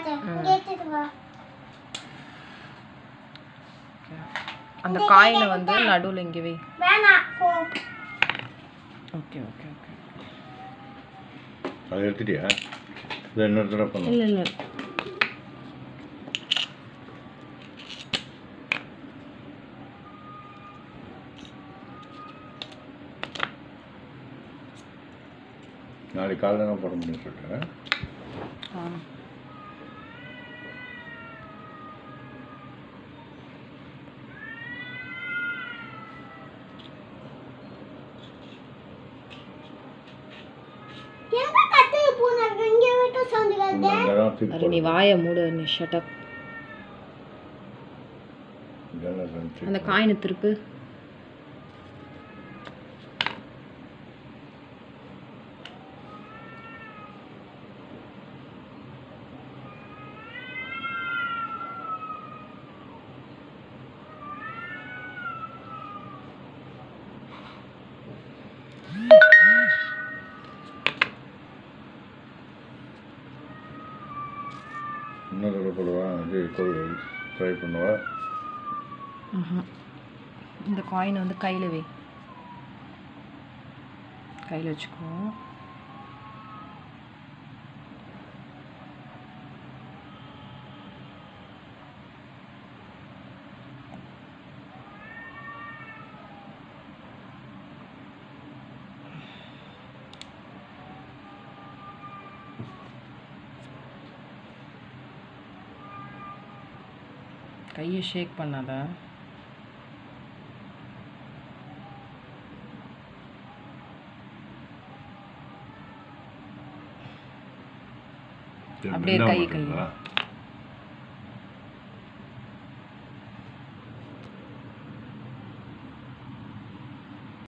காட்டு இங்க எடுத்துட்டு வா அந்த காயினை வந்து நடுவில் இங்கே வை வேணாம் போ ஓகே ஓகே ஓகே அதை எடுத்துட்டியா இதை இன்னொரு தடவை பண்ணு இல்லை இல்லை நாளைக்கு காலையில் தான் போட முடியும்னு சொல்லிட்டேன் ஆ எங்க கத்து பூனை இங்க விட்டு சவுண்ட் கேக்குது அங்கே தான் தூக்கி அரு நீ வாயை மூடு நீ ஷட்டப் இதெல்லாம் தூக்கி அந்த காயினை திருப்பு இன்னொரு தடவை போடுவா இது ட்ரை பண்ணுவா இந்த காயினை வந்து கையில் வை கையில் வச்சுக்கோ கையை ஷேக் பண்ணாத சரி, அப்படியே மெல்ல கை, மாட்டீங்களா?